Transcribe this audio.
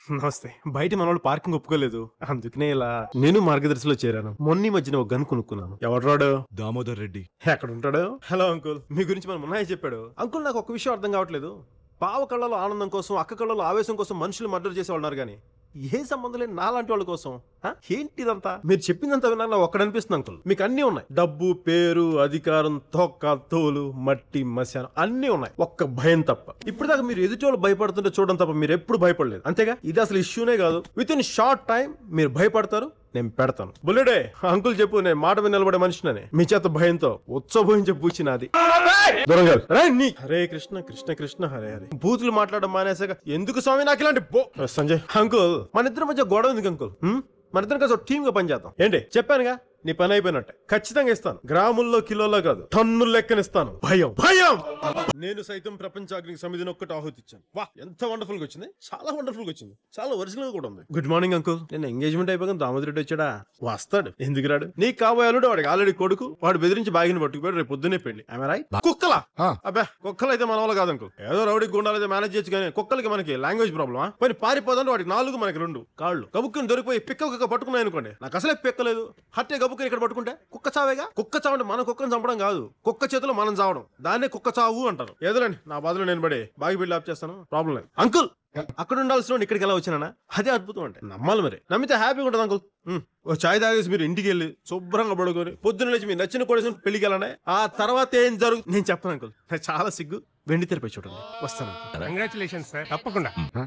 నమస్తే బయట మన వాళ్ళు పార్కింగ్ ఒప్పుకోలేదు అందుకనే ఇలా నేను మార్గదర్శిలో చేరాను మొన్న ఈ మధ్యన ఒక గన్ కొనుక్కున్నాను ఎవడు రాడు దామోదర్ రెడ్డి ఎక్కడ ఉంటాడు హలో అంకుల్ మీ గురించి మన మున్నాయి చెప్పాడు అంకుల్ నాకు ఒక విషయం అర్థం కావట్లేదు బావ కళ్ళలో ఆనందం కోసం అక్క కళ్ళలో ఆవేశం కోసం మనుషులు మర్డర్ చేసే ఉన్నారు కానీ ఏ సంబంధం లేని నాలాంటి వాళ్ళ కోసం హ? ఏంటి ఇదంతా మీరు చెప్పిందంతా విన్నా ఒక్కడ అనిపిస్తుంది అంకుల్ మీకు అన్నీ ఉన్నాయి డబ్బు పేరు అధికారం తొక్క తోలు మట్టి మశానం అన్నీ ఉన్నాయి ఒక్క భయం తప్ప ఇప్పుడు దాకా మీరు ఎదుటి వాళ్ళు భయపడుతుంటే చూడడం తప్ప మీరు ఎప్పుడు భయపడలేదు అంతేగా ఇది అసలు ఇష్యూనే కాదు విత్ ఇన్ షార్ట్ టైం మీరు భయపడతారు నేను పెడతాను బుల్లెడే అంకుల్ చెప్పు నేను మాట మీద నిలబడే మనిషినని మీ చేత భయంతో ఉత్సవహించే పూచి నాది దొరంగా రే నీ హరే కృష్ణ కృష్ణ కృష్ణ హరే హరే బూతులు మాట్లాడడం మానేసాక ఎందుకు స్వామి నాకు ఇలాంటి బో సంజయ్ అంకుల్ మన ఇద్దరి మధ్య గొడవ ఎందుకు అంకుల్ హ్మ్? మన ఇద్దరం కలిసి టీమ్ గా పనిచేద్దాం ఏంటి చెప్పానుగా నీ పని అయిపోయినట్టే ఖచ్చితంగా ఇస్తాను గ్రాముల్లో కిలోలో కాదు టన్నుల లెక్కనిస్తాను భయం భయం నేను సైతం ప్రపంచాగ్ని సమితిని ఒక్కటి ఆహుతిచ్చాను వా ఎంత వండర్ఫుల్ గా వచ్చింది చాలా వండర్ఫుల్ గా వచ్చింది చాలా ఒరిజినల్ గా కూడా ఉంది గుడ్ మార్నింగ్ అంకుల్ నేను ఎంగేజ్మెంట్ అయిపోయాక దామోదరెడ్డి వచ్చాడా వస్తాడు ఎందుకు రాడు నీకు కాబోయాలుడు వాడికి ఆల్రెడీ కొడుకు వాడు బెదిరించి బాగిన పట్టుకుపోయాడు రేపు పొద్దున్నే పెళ్లి రాయ్ కుక్కలా ఆ. అబ్బా కుక్కలు అయితే మన వల్ల కాదు అంకుల్ ఏదో రౌడీ గుండాలు అయితే మేనేజ్ చేయొచ్చు కానీ కుక్కలకి మనకి లాంగ్వేజ్ ప్రాబ్లమా పోయి పారిపోదంటే వాడికి నాలుగు మనకి రెండు కాళ్ళు గబుక్కుని దొరికిపోయి పిక్క కుక్క పట్టుకున్నాయి అనుకోండి నాకు అసలే పిక్కలేదు హట్టే గబుక్కుని ఇక్కడ పట్టుకుంటే కుక్క చావేగా కుక్క చావంటే మన కుక్కను చంపడం కాదు కుక్క చేతిలో మనం చావడం దాన్నే కుక్క చావు అంటారు ఏదోలేండి నా బాధలో నేను పడి బాగి బిల్డ్ ఆప్ చేస్తాను ప్రాబ్లం లేదు అంకుల్ అక్కడ ఉండాల్సిన వాడిని ఇక్కడికి ఎలా వచ్చినా అదే అద్భుతం అంటే నమ్మాలి మరి నమ్మితే హ్యాపీగా ఉంటుంది అంకుల్ ఉమ్, ఓ చాయ్ తాగేసి మీరు ఇంటికి వెళ్ళి శుభ్రంగా పడుకొని పొద్దున్న లేచి మీరు నచ్చిన కొడేసి పెళ్లికి వెళ్ళండి ఆ తర్వాత ఏం జరుగు నేను చెప్పను అంకుల్ నాకు చాలా సిగ్గు వెండి తెరపై చూడండి వస్తాను అంకుల్ కంగ్రాచులేషన్ సార్ తప్పకుండా